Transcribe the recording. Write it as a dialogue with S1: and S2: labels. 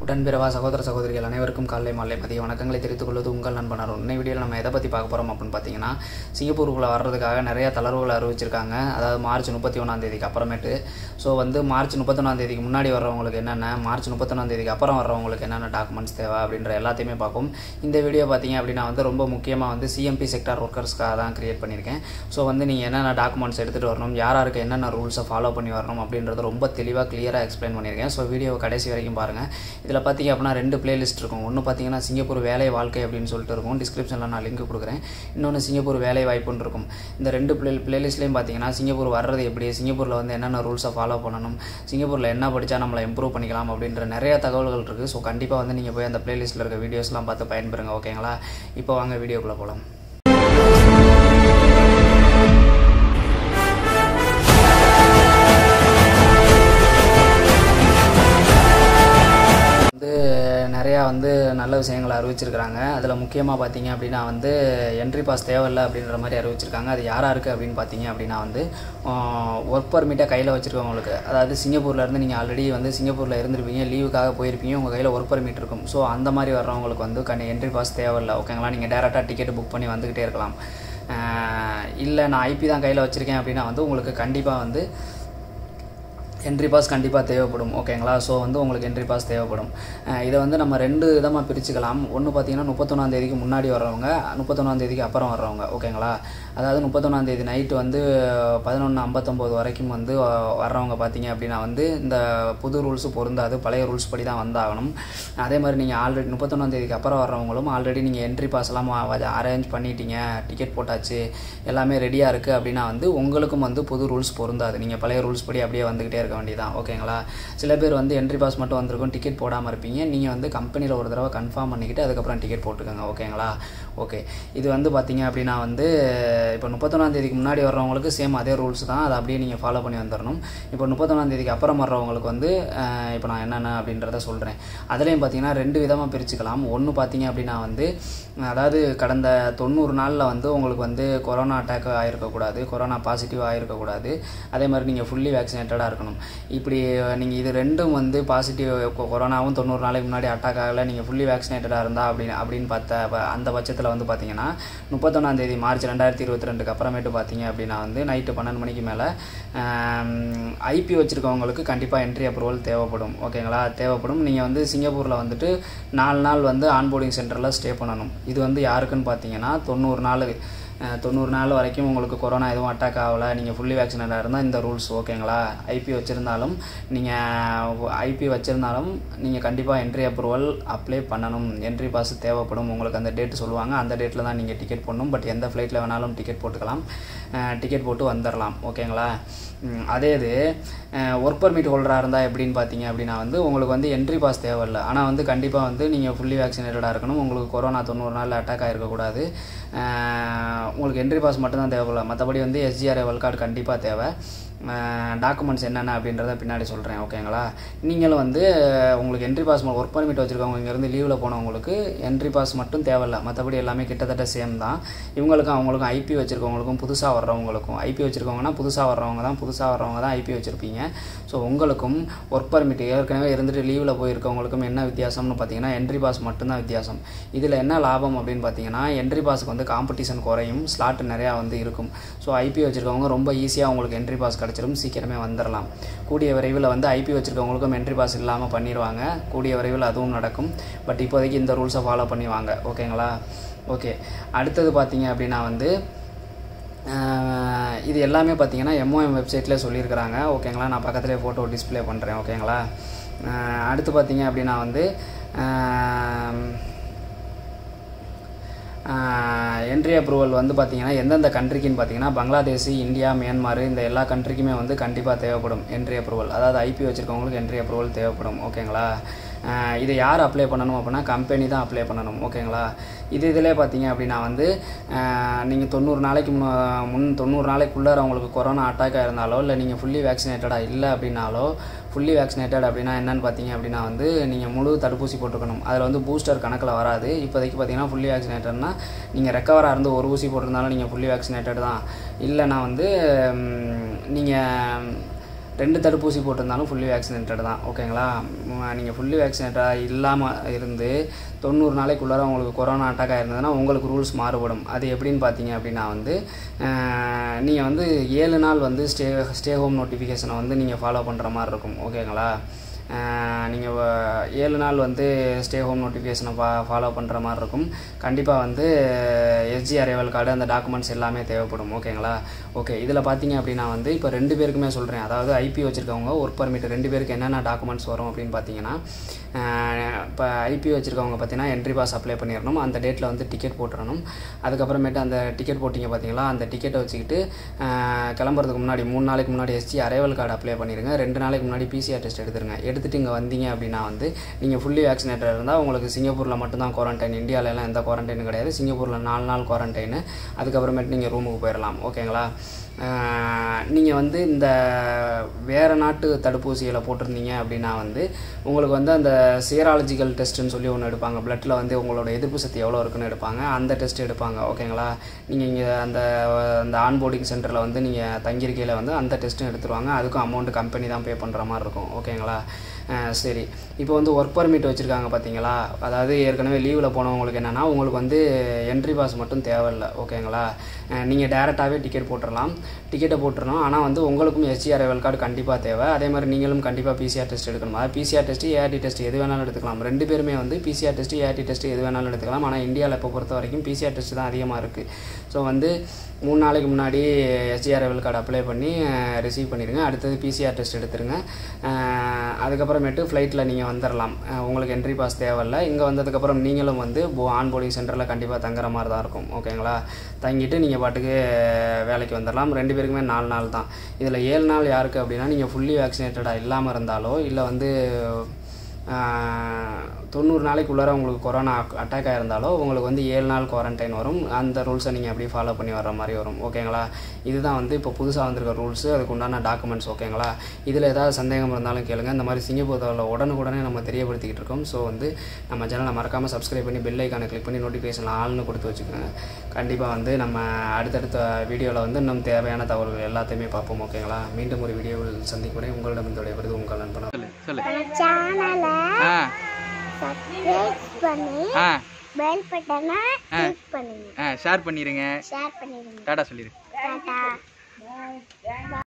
S1: உடன்பிறவா சகோதர சகோதரிகள் அனைவருக்கும் காலை மாலை மதிய வணக்கங்களை தெரிவித்துக் கொள்வது உங்கள் நண்பனர் இன்னை வீடியோவில் நம்ம எதை பற்றி பார்க்க போகிறோம் அப்படின்னு பார்த்தீங்கன்னா சிங்கப்பூருக்குள்ளே வர்றதுக்காக நிறைய தளர்வுகளை அறிவிச்சிருக்காங்க அதாவது மார்ச் முப்பத்தி ஒன்றாம் தேதிக்கு அப்புறமேட்டு ஸோ வந்து மார்ச் முப்பத்தொன்னாம் தேதிக்கு முன்னாடி வர்றவங்களுக்கு என்னென்ன மார்ச் முப்பத்தொன்னாம் தேதிக்கு அப்புறம் வர்றவங்களுக்கு என்னென்ன டாக்குமெண்ட்ஸ் தேவை அப்படின்ற எல்லாத்தையுமே பார்ப்போம் இந்த வீடியோ பார்த்தீங்க அப்படின்னா வந்து ரொம்ப முக்கியமாக வந்து சிஎம்பி செக்டார் ஒர்க்கர்ஸ்க்காக தான் கிரியேட் பண்ணியிருக்கேன் ஸோ வந்து நீங்கள் என்னென்ன டாக்குமெண்ட்ஸ் எடுத்துகிட்டு வரணும் யார் யாருக்கு என்னென்ன ரூல்ஸை ஃபாலோ பண்ணி வரணும் அப்படின்றத ரொம்ப தெளிவாக கிளியராக எக்ஸ்பிளைன் பண்ணியிருக்கேன் ஸோ வீடியோவை கடைசி வரைக்கும் பாருங்கள் இதில் பார்த்தீங்க அப்படின்னா ரெண்டு பிளேலிஸ்ட் இருக்கும் ஒன்று பார்த்தீங்கன்னா சிங்கப்பூர் வேலை வாழ்க்கை அப்படின்னு சொல்லிட்டு இருக்கும் டிஸ்கிரிப்ஷனில் நான் லிங்க் கொடுக்குறேன் இன்னொன்று சிங்கப்பூர் வேலை வாய்ப்புன்னு இருக்கும் இந்த ரெண்டு பிளே பிளேலிஸ்ட்லேயும் பார்த்தீங்கன்னா சிங்கப்பூர் வர்றது எப்படி சிங்கப்பூரில் வந்து என்னென்ன ரூல்ஸை ஃபாலோ பண்ணணும் சிங்கப்பூரில் என்ன படித்தா நம்மளை இம்ப்ரூவ் பண்ணிக்கலாம் அப்படின்ற நிறைய தகவல்கள் இருக்குது ஸோ கண்டிப்பாக வந்து நீங்கள் போய் அந்த பிளேலிஸ்ட்டில் இருக்க வீடியோஸ்லாம் பார்த்து பயன்பெறுங்க ஓகேங்களா இப்போ வாங்க வீடியோக்குள்ளே போகலாம் வந்து நிறையா வந்து நல்ல விஷயங்களை அறிவிச்சிருக்கிறாங்க அதில் முக்கியமாக பார்த்தீங்க அப்படின்னா வந்து என்ட்ரி பாஸ் தேவையில்லை அப்படின்ற மாதிரி அறிவிச்சிருக்காங்க அது யாராக இருக்குது அப்படின்னு பார்த்தீங்க அப்படின்னா வந்து ஒர்க் பர்மிட்டை கையில் வச்சுருக்கவங்களுக்கு அதாவது சிங்கப்பூர்லேருந்து நீங்கள் ஆல்ரெடி வந்து சிங்கப்பூரில் இருந்திருப்பீங்க லீவுக்காக போயிருப்பீங்க உங்கள் கையில் ஒர்க் பர்மிட் இருக்கும் ஸோ அந்த மாதிரி வர்றவங்களுக்கு வந்து கண்டி என்ட்ரி பாஸ் தேவையில்லை ஓகேங்களா நீங்கள் டேரெக்டாக டிக்கெட் புக் பண்ணி வந்துக்கிட்டே இருக்கலாம் இல்லை நான் ஐபி தான் கையில் வச்சுருக்கேன் அப்படின்னா வந்து உங்களுக்கு கண்டிப்பாக வந்து என்ட்ரி பாஸ் கண்டிப்பாக தேவைப்படும் ஓகேங்களா ஸோ வந்து உங்களுக்கு என்ட்ரி பாஸ் தேவைப்படும் இதை வந்து நம்ம ரெண்டு விதமாக பிரிச்சுக்கலாம் ஒன்று பார்த்தீங்கன்னா முப்பத்தொன்னாம் தேதிக்கு முன்னாடி வர்றவங்க முப்பத்தொன்னாம் தேதிக்கு அப்புறம் வர்றவங்க ஓகேங்களா அதாவது முப்பத்தொன்னாம் தேதி நைட்டு வந்து பதினொன்று ஐம்பத்தொம்போது வரைக்கும் வந்து வர்றவங்க பார்த்தீங்க அப்படின்னா வந்து இந்த புது ரூல்ஸு பொருந்தாது பழைய ரூல்ஸ் படி தான் வந்தாகணும் அதே மாதிரி நீங்கள் ஆல்ரெடி முப்பத்தொன்னாம் தேதிக்கு அப்புறம் வர்றவங்களும் ஆல்ரெடி நீங்கள் என்ட்ரி பாஸ் எல்லாம் அரேஞ்ச் பண்ணிட்டீங்க டிக்கெட் போட்டாச்சு எல்லாமே ரெடியாக இருக்குது அப்படின்னா வந்து உங்களுக்கும் வந்து புது ரூல்ஸ் பொருந்தாது நீங்கள் பழைய ரூல்ஸ் படி அப்படியே வந்துக்கிட்டே இருக்க வேண்டியதான் ஓகேங்களா சில பேர் வந்து என்ட்ரி பாஸ் மட்டும் வந்திருக்கும் டிக்கெட் போடாமல் இருப்பீங்க நீங்கள் வந்து கம்பெனியில் ஒரு தடவை கன்ஃபார்ம் பண்ணிக்கிட்டு அதுக்கப்புறம் டிக்கெட் போட்டுக்கோங்க ஓகேங்களா ஓகே இது வந்து பார்த்தீங்க அப்படின்னா வந்து இப்போ முப்பத்தொன்னாம் தேதிக்கு முன்னாடி வர்றவங்களுக்கு சேம் அதே ரூல்ஸ் தான் அதை அப்படியே நீங்கள் ஃபாலோ பண்ணி வந்துடணும் இப்போ முப்பத்தொன்னாம் தேதிக்கு அப்புறம் வர்றவங்களுக்கு வந்து இப்போ நான் என்னென்ன அப்படின்றத சொல்கிறேன் அதுலேயும் பார்த்தீங்கன்னா ரெண்டு விதமாக பிரிச்சுக்கலாம் ஒன்று பார்த்தீங்க அப்படின்னா வந்து அதாவது கடந்த தொண்ணூறு நாளில் வந்து உங்களுக்கு வந்து கொரோனா அட்டாக் ஆகிருக்கக்கூடாது கொரோனா பாசிட்டிவ் ஆகிருக்கக்கூடாது அதே மாதிரி நீங்கள் ஃபுல்லி வேக்சினேட்டடாக இருக்கணும் இப்படி நீங்கள் இது ரெண்டும் வந்து பாசிட்டிவ் கொரோனாவும் தொண்ணூறு நாளைக்கு முன்னாடி அட்டாக் ஆகலை நீங்கள் ஃபுல்லி வேக்சினேட்டடாக இருந்தால் அப்படின்னு அப்படின்னு பார்த்த அந்த பட்சத்தில் வந்து பார்த்தீங்கன்னா முப்பத்தொன்னாந்தேதி மார்ச் ரெண்டாயிரத்தி இருபத்தி ரெண்டுக்கு அப்புறமேட்டு பார்த்தீங்க அப்படின்னா வந்து நைட்டு பன்னெண்டு மணிக்கு மேலே ஐபி வச்சுருக்கவங்களுக்கு கண்டிப்பாக என்ட்ரி அப்ரூவல் தேவைப்படும் ஓகேங்களா தேவைப்படும் நீங்கள் வந்து சிங்கப்பூரில் வந்துட்டு நாலு நாள் வந்து ஆன்போர்டிங் சென்டரில் ஸ்டே பண்ணணும் இது வந்து யாருக்குன்னு பார்த்தீங்கன்னா தொண்ணூறு நாள் தொண்ணூறு நாள் வரைக்கும் உங்களுக்கு கொரோனா எதுவும் அட்டாக் ஆகலை நீங்கள் ஃபுல்லி வேக்சினேட்டாக இருந்தால் இந்த ரூல்ஸ் ஓகேங்களா ஐபி வச்சுருந்தாலும் நீங்கள் ஐபி வச்சுருந்தாலும் நீங்கள் கண்டிப்பாக என்ட்ரி அப்ரூவல் அப்ளை பண்ணணும் என்ட்ரி பாஸ் தேவைப்படும் உங்களுக்கு அந்த டேட் சொல்லுவாங்க அந்த டேட்டில் தான் நீங்கள் டிக்கெட் போடணும் பட் எந்த ஃப்ளைட்டில் வேணாலும் டிக்கெட் போட்டுக்கலாம் டிக்கெட் போட்டு வந்துடலாம் ஓகேங்களா அதே இது ஒர்க் பர்மிட் ஹோல்டராக இருந்தால் எப்படின்னு பார்த்தீங்க அப்படின்னா வந்து உங்களுக்கு வந்து என்ட்ரி பாஸ் தேவையில்லை ஆனால் வந்து கண்டிப்பாக வந்து நீங்கள் ஃபுல்லி வேக்சினேட்டடாக இருக்கணும் உங்களுக்கு கொரோனா தொண்ணூறு நாள் அட்டாக் ஆகிருக்கக்கூடாது உங்களுக்கு என்ட்ரி பாஸ் மட்டும்தான் தேவைப்படல மற்றபடி வந்து எஸ்ஜிஆர் வெல்கார்டு கண்டிப்பாக தேவை டாக்குமெண்ட்ஸ் என்னென்ன அப்படின்றத பின்னாடி சொல்கிறேன் ஓகேங்களா நீங்களும் வந்து உங்களுக்கு என்ட்ரி பாஸ் ஒர்க் பர்மிட் வச்சுருக்கவங்க இங்கேருந்து லீவில் போனவங்களுக்கு என்ட்ரி பாஸ் மட்டும் தேவையில்ல மற்றபடி எல்லாமே கிட்டத்தட்ட சேம் தான் இவங்களுக்கும் அவங்களுக்கும் ஐபி வச்சுருக்கவங்களுக்கும் புதுசாக வர்றவங்களுக்கும் ஐபி வச்சுருக்கவங்கன்னா புதுசாக வர்றவங்க தான் புதுசாக வர்றவங்க தான் ஐபி வச்சுருப்பீங்க ஸோ உங்களுக்கும் ஒர்க் பர்மிட் ஏற்கனவே இருந்துட்டு லீவில் போயிருக்கவங்களுக்கும் என்ன வித்தியாசம்னு பார்த்தீங்கன்னா என்ட்ரி பாஸ் மட்டும்தான் வித்தியாசம் இதில் என்ன லாபம் அப்படின்னு பார்த்தீங்கன்னா என்ட்ரி பாஸுக்கு வந்து காம்படிஷன் குறையும் ஸ்லாட் நிறையா வந்து இருக்கும் ஸோ ஐபி வச்சுருக்கவங்க ரொம்ப ஈஸியாக உங்களுக்கு என்ட்ரி பாஸ் கிடச்சிரும் சீக்கிரமே வந்துடலாம் கூடிய விரைவில் வந்து ஐபி வச்சுருக்கவங்களுக்கும் என்ட்ரி பாஸ் இல்லாமல் பண்ணிடுவாங்க கூடிய விரைவில் அதுவும் நடக்கும் பட் இப்போதைக்கு இந்த ரூல்ஸை ஃபாலோ பண்ணி வாங்க ஓகேங்களா ஓகே அடுத்தது பார்த்தீங்க அப்படின்னா வந்து இது எல்லாமே பார்த்தீங்கன்னா எம்ஓஎம் வெப்சைட்டில் சொல்லியிருக்கிறாங்க ஓகேங்களா நான் பக்கத்துலேயே ஃபோட்டோ டிஸ்பிளே பண்ணுறேன் ஓகேங்களா அடுத்து பார்த்தீங்க அப்படின்னா வந்து என்ட்ரி அப்ரூவல் வந்து பார்த்திங்கன்னா எந்தெந்த கண்ட்ரிக்குன்னு பார்த்தீங்கன்னா பங்களாதேஷ் இந்தியா மியான்மார் இந்த எல்லா கண்ட்ரிக்குமே வந்து கண்டிப்பாக தேவைப்படும் என்ட்ரி அப்ரூவல் அதாவது ஐபி வச்சுருக்கவங்களுக்கு என்ட்ரி அப்ரூவல் தேவைப்படும் ஓகேங்களா இதை யார் அப்ளை பண்ணணும் அப்படின்னா கம்பெனி தான் அப்ளை பண்ணணும் ஓகேங்களா இது இதில் பார்த்தீங்க அப்படின்னா வந்து நீங்கள் தொண்ணூறு நாளைக்கு முன் தொண்ணூறு நாளைக்குள்ளார உங்களுக்கு கொரோனா அட்டாக் ஆயிருந்தாலோ இல்லை நீங்கள் ஃபுல்லி வேக்சினேட்டடாக இல்லை அப்படின்னாலோ ஃபுல்லி வேக்சினேட்டட் அப்படின்னா என்னன்னு பார்த்தீங்க அப்படின்னா வந்து நீங்கள் முழு தடுப்பூசி போட்டுக்கணும் அதில் வந்து பூஸ்டர் கணக்கில் வராது இப்போதைக்கு பார்த்தீங்கன்னா ஃபுல்லி வேக்சினேட்டட்னா நீங்கள் ரெக்கவராக இருந்து ஒரு ஊசி போட்டிருந்தாலும் நீங்கள் ஃபுல்லி வேக்சினேட்டட் தான் இல்லைனா வந்து நீங்கள் ரெண்டு தடுப்பூசி போட்டிருந்தாலும் ஃபுல்லி வேக்சினேட்டட் தான் ஓகேங்களா நீங்கள் ஃபுல்லி வேக்சினேட்டடாக இல்லாமல் இருந்து தொண்ணூறு நாளைக்குள்ளார உங்களுக்கு கொரோனா அட்டாக் ஆயிருந்ததுன்னா உங்களுக்கு ரூல்ஸ் மாறுபடும் அது எப்படின்னு பார்த்தீங்க அப்படின்னா வந்து நீங்கள் வந்து ஏழு நாள் வந்து ஸ்டே ஸ்டே ஹோம் நோட்டிஃபிகேஷனை வந்து நீங்கள் ஃபாலோ பண்ணுற மாதிரி இருக்கும் ஓகேங்களா நீங்கள் ஏழு நாள் வந்து ஸ்டே ஹோம் நோட்டிஃபிகேஷனை ஃபா ஃபாலோ பண்ணுற மாதிரி இருக்கும் கண்டிப்பாக வந்து எஸ்ஜி அரைவல் கார்டு அந்த டாக்குமெண்ட்ஸ் எல்லாமே தேவைப்படும் ஓகேங்களா ஓகே இதில் பார்த்தீங்க அப்படின்னா வந்து இப்போ ரெண்டு பேருக்குமே சொல்கிறேன் அதாவது ஐபி வச்சுருக்கவங்க ஒர்க் பர்மிட் ரெண்டு பேருக்கு என்னென்ன டாக்குமெண்ட்ஸ் வரும் அப்படின்னு பார்த்தீங்கன்னா இப்போ ஐபி வச்சுருக்கவங்க பார்த்தீங்கன்னா என்ட்ரி பாஸ் அப்ளை பண்ணிடணும் அந்த டேட்டில் வந்து டிக்கெட் போட்டுறணும் அதுக்கப்புறமேட்டு அந்த டிக்கெட் போட்டிங்க பார்த்தீங்களா அந்த டிக்கெட்டை வச்சுக்கிட்டு கிளம்புறதுக்கு முன்னாடி மூணு நாளைக்கு முன்னாடி எஸ்ஜி அரைவல் கார்டு அப்ளை பண்ணிடுங்க ரெண்டு நாளைக்கு முன்னாடி பிசிஆர் டெஸ்ட் எடுத்துருங்க எடுத்துகிட்டு இங்கே வந்தீங்க அப்படின்னா வந்து நீங்கள் ஃபுல்லி வேக்சினேட்டட் இருந்தால் உங்களுக்கு சிங்கப்பூரில் மட்டும்தான் குவாரண்டைன் இந்தியாவிலலாம் எந்த குவாரண்டைனும் கிடையாது சிங்கப்பூரில் நாலு நாள் குவாரண்டைனு அதுக்கப்புறமேட்டு நீங்கள் ரூமுக்கு போயிடலாம் ஓகேங்களா நீங்கள் வந்து இந்த வேறு நாட்டு தடுப்பூசிகளை போட்டிருந்தீங்க அப்படின்னா வந்து உங்களுக்கு வந்து அந்த சீராலஜிக்கல் டெஸ்ட்டுன்னு சொல்லி ஒன்று எடுப்பாங்க பிளட்டில் வந்து உங்களோட எதிர்ப்பு சக்தி எவ்வளோ இருக்குன்னு எடுப்பாங்க அந்த டெஸ்ட் எடுப்பாங்க ஓகேங்களா நீங்கள் இங்கே அந்த அந்த ஆன்போர்டிங் சென்டரில் வந்து நீங்கள் தங்கியிருக்கையில் வந்து அந்த டெஸ்ட்டும் எடுத்துருவாங்க அதுக்கும் அமௌண்ட் கம்பெனி தான் பே பண்ணுற மாதிரி இருக்கும் ஓகேங்களா சரி இப்போ வந்து ஒர்க் பர்மிட் வச்சுருக்காங்க பார்த்தீங்களா அதாவது ஏற்கனவே லீவில் போனவங்களுக்கு என்னென்னா உங்களுக்கு வந்து என்ட்ரி பாஸ் மட்டும் தேவையில்லை ஓகேங்களா நீங்கள் டேரெக்டாகவே டிக்கெட் போட்டுடலாம் டிக்கெட்டை போட்டுடணும் ஆனால் வந்து உங்களுக்கும் எஸ்சி அரைவல் கார்டு கண்டிப்பாக தேவை அதே மாதிரி நீங்களும் கண்டிப்பாக பிசிஆர் டெஸ்ட் எடுக்கணும் அதாவது பிசிஆர் டெஸ்ட் ஏஆர்டி டெஸ்ட் எது வேணாலும் எடுத்துக்கலாம் ரெண்டு பேருமே வந்து பிசிஆர் டெஸ்ட் ஏஆர்டி டெஸ்ட் எது வேணாலும் எடுத்துக்கலாம் ஆனால் இந்தியாவில் இப்போ பொறுத்த வரைக்கும் பிசிஆர் டெஸ்ட் தான் அதிகமாக இருக்குது ஸோ வந்து மூணு நாளைக்கு முன்னாடி எஸ்டிஆர்எல் கார்டு அப்ளை பண்ணி ரிசீவ் பண்ணிடுங்க அடுத்தது பிசிஆர் டெஸ்ட் எடுத்துருங்க அதுக்கப்புறமேட்டு ஃப்ளைட்டில் நீங்கள் வந்துடலாம் உங்களுக்கு என்ட்ரி பாஸ் தேவையில்ல இங்கே வந்ததுக்கப்புறம் நீங்களும் வந்து ஆன் போர்டிங் சென்டரில் கண்டிப்பாக தங்குற மாதிரி தான் இருக்கும் ஓகேங்களா தங்கிட்டு நீங்கள் பாட்டுக்கு வேலைக்கு வந்துடலாம் ரெண்டு பேருக்குமே நாலு நாள் தான் இதில் ஏழு நாள் யாருக்கு அப்படின்னா நீங்கள் ஃபுல்லி வேக்சினேட்டடாக இல்லாமல் இருந்தாலோ இல்லை வந்து தொண்ணூறு நாளைக்கு உள்ளார உங்களுக்கு கொரோனா அட்டாக் ஆயிருந்தாலோ உங்களுக்கு வந்து ஏழு நாள் குவாரண்டைன் வரும் அந்த ரூல்ஸை நீங்கள் அப்படியே ஃபாலோ பண்ணி வர மாதிரி வரும் ஓகேங்களா இதுதான் வந்து இப்போ புதுசாக வந்திருக்க ரூல்ஸு அதுக்கு உண்டான டாக்குமெண்ட்ஸ் ஓகேங்களா இதில் ஏதாவது சந்தேகம் இருந்தாலும் கேளுங்க இந்த மாதிரி சிங்கப்பூர் தகவலை உடனுக்குடனே நம்ம தெரியப்படுத்திக்கிட்டு இருக்கோம் ஸோ வந்து நம்ம சேனலை மறக்காமல் சப்ஸ்கிரைப் பண்ணி பெல் ஐக்கானை கிளிக் பண்ணி நோட்டிஃபிகேஷன் ஆள்னு கொடுத்து வச்சுக்கோங்க கண்டிப்பாக வந்து நம்ம அடுத்தடுத்த வீடியோவில் வந்து இன்னும் தேவையான தகவல்கள் எல்லாத்தையுமே பார்ப்போம் ஓகேங்களா மீண்டும் ஒரு வீடியோவில் சந்திக்கும் வரை உங்களிடம் இந்த விடைபெறுது உங்கள் நண்பனா
S2: சொல்லு சொல்லு
S3: சேனலை
S2: ஆ
S3: சப்ஸ்கிரைப் பண்ணி
S2: ஆ
S3: பெல் பட்டனை கிளிக் பண்ணுங்க
S2: ஆ ஷேர் பண்ணிடுங்க
S3: ஷேர் பண்ணிடுங்க
S2: டாடா சொல்லிடு
S3: டாடா